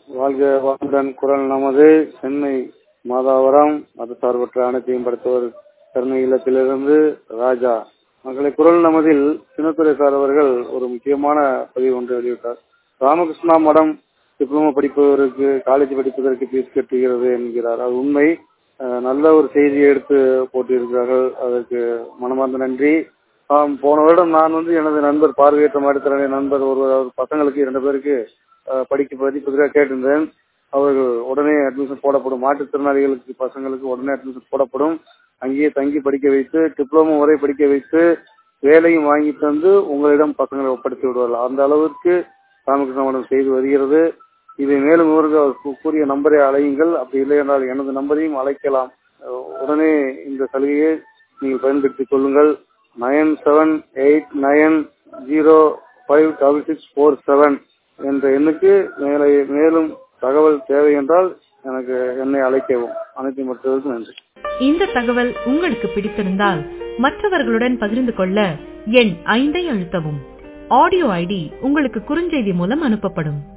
வாழ்க வாழ்வுடன் குரல் நமது சென்னை மாதாவரம் மதசார்பற்ற அனைத்தையும் படைத்தவர் கருணை இல்லத்திலிருந்து ராஜா மக்களை குரல் நமதில் சின்னத்துறை சார் அவர்கள் ஒரு முக்கியமான பதிவு ஒன்று வெளியிட்டார் ராமகிருஷ்ணா மடம் டிப்ளமோ படிப்பதற்கு காலேஜ் படிப்பதற்கு ஃபீஸ் கட்டுகிறது என்கிறார் அது உண்மை அஹ், நல்ல ஒரு செய்தியை எடுத்து போட்டிருக்கிறார்கள் அதற்கு மனமார்ந்த நன்றி ஆம், போன வருடம் நான் வந்து எனது நண்பர் பார்வையற்ற மாற்றுத்திறனை நண்பர் ஒருவர் அவர் பசங்களுக்கு இரண்டு பேருக்கு அஹ், படிக்க படிப்பதற்காக கேட்டிருந்தேன் அவர்கள் உடனே அட்மிஷன் போடப்படும் மாற்றுத்திறனாளிகளுக்கு பசங்களுக்கு உடனே அட்மிஷன் போடப்படும் அங்கேயே தங்கி படிக்க வைத்து டிப்ளமோ வரை படிக்க வைத்து வேலையும் வாங்கி தந்து உங்களிடம் பசங்களை ஒப்படைத்து விடுவார்கள் அந்த அளவிற்கு ராமகிருஷ்ண மடம் செய்து வருகிறது இதை மேலும் விவரங்கள் அவர் கூ- கூறிய நம்பரை அழையுங்கள் அப்படி இல்லை என்றால் எனது நம்பரையும் அழைக்கலாம் அஹ் உடனே இந்த சலுகையை நீங்கள் பயன்படுத்திக் கொள்ளுங்கள் nine seven eight nine zero five double six four seven என்ற எண்ணுக்கு மேலே மேலும் தகவல் தேவை என்றால் எனக்கு என்னை அழைக்கவும் அனைத்து மருத்துவருக்கும் நன்றி இந்த தகவல் உங்களுக்கு பிடித்திருந்தால் மற்றவர்களுடன் பகிர்ந்து கொள்ள எண் ஐந்தை அழுத்தவும் ஆடியோ ஐடி உங்களுக்கு குறுஞ்செய்தி மூலம் அனுப்பப்படும்